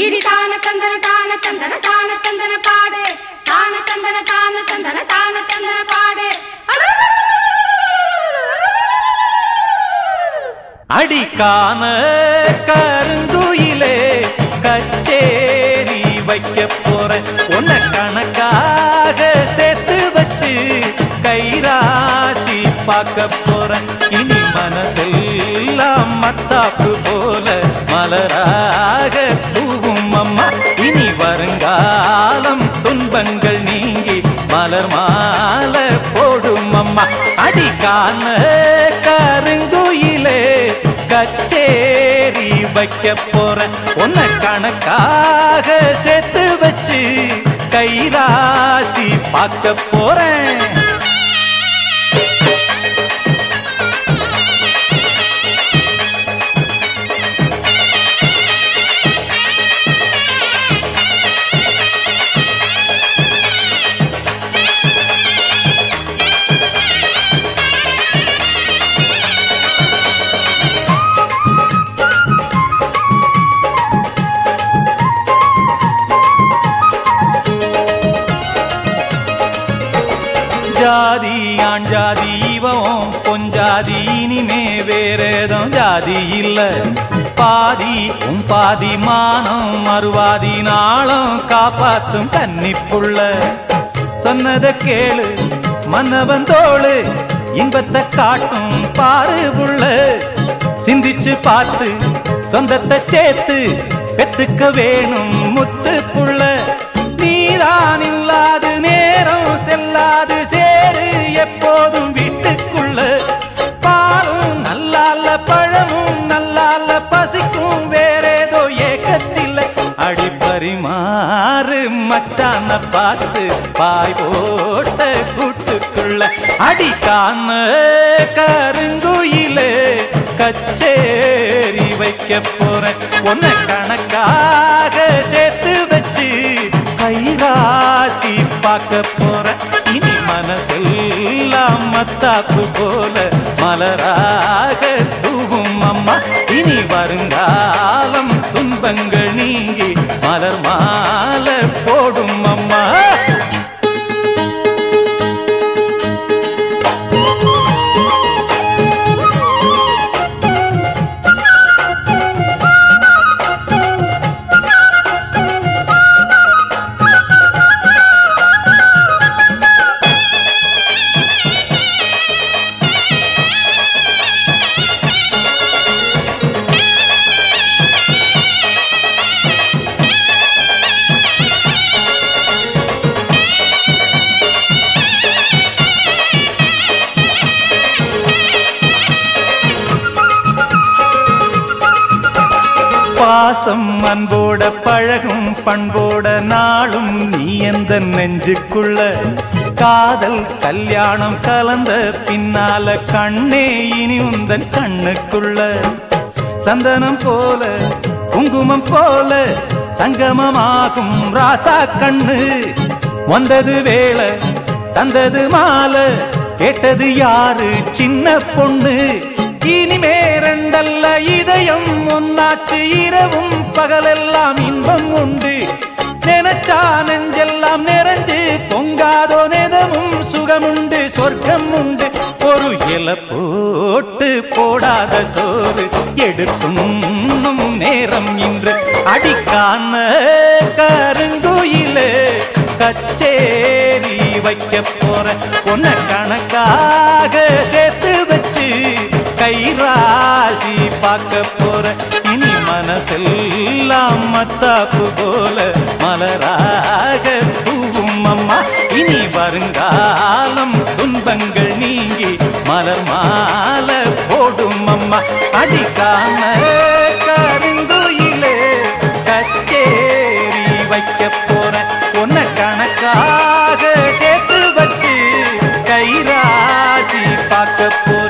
இனி தான தந்தன தான தந்தன தான தந்தன பாடு தான தந்தன தான தந்தன தான தந்தன பாடு அடிக்கான கருங்குயிலே கச்சேரி வைக்க போற உன்னை கணக்காக சேர்த்து வச்சு கைராசி பார்க்க போற இனி மனசெல்லாம் மத்தாப்பு போல மலராக பூவும் அம்மா இனி வருங்காலம் துன்பங்கள் நீங்கி மலர் மாலை போடும் அம்மா அடிக்கான கருங்குயிலே கச்சேரி வைக்க போற உன்னை கணக்காக சேர்த்து வச்சு கைராசி பார்க்க போறேன் ஜாதி ஆண் ஜாதி இவன் பொஞ்சாதி இனிமே வேறேதும் ஜாதி இல்ல பாதி உன் பாதி மானம் மறுவாதி நாளும் காப்பாத்தும் கன்னிப்புள்ள சொன்னத கேளு மன்னவன் தோளு இன்பத்தை காட்டும் பாரு புள்ள சிந்திச்சு பார்த்து சொந்தத்தை சேர்த்து பெத்துக்க வேணும் முத்து புள்ள நீதான் இல்லாது நேரம் செல்லாது சேரு எப்போதும் வீட்டுக்குள்ள பாலும் நல்லால பழமும் நல்லால பசிக்கும் வேறேதோ ஏக்கத்தில் அடிப்பரிமாறு மச்சான பார்த்து பாய் போட்ட கூட்டுக்குள்ள அடிக்கான கருங்குயிலே கச்சேரி வைக்க போறேன் உன்னை கணக்காக சேர்த்து வச்சு கைராசி பார்க்க போற இனி மனசெல்லாம் மத்தாப்பு போல மலராக தூவும் அம்மா இனி வருங்காலம் துன்பங்கள் நீங்கி மலர் மாலை போடும் அம்மா பாசம் அன்போட பழகும் பண்போட நாளும் நீ எந்த நெஞ்சுக்குள்ள காதல் கல்யாணம் கலந்த பின்னால கண்ணே இனி உந்தன் கண்ணுக்குள்ள சந்தனம் போல குங்குமம் போல சங்கமமாகும் ராசா கண்ணு வந்தது வேலை தந்தது மாலை கேட்டது யாரு சின்ன பொண்ணு இனிமே ரெண்டல்ல இதயம் ஒன்னாச்சு இரவும் பகலெல்லாம் இன்பம் உண்டு நினைச்சா நெஞ்செல்லாம் நிறைஞ்சு பொங்காதோ நெதமும் சுகமுண்டு சொர்க்கம் உண்டு ஒரு இல போட்டு போடாத சோறு எடுக்கும் நேரம் இன்று அடிக்கான கருங்குயிலே கச்சேரி வைக்க போற உன்னை கணக்காக சேர்த்து வச்சு கைராசி பார்க்க போற இனி மனசெல்லாம் மத்தாப்பு போல மலராக தூவும் அம்மா இனி வருங்காலம் துன்பங்கள் நீங்கி மலர் மாலை போடும் அம்மா அடிக்காம கருந்துயிலே கச்சேரி வைக்க போற உன்னை கணக்காக சேர்த்து வச்சு கைராசி பார்க்க போற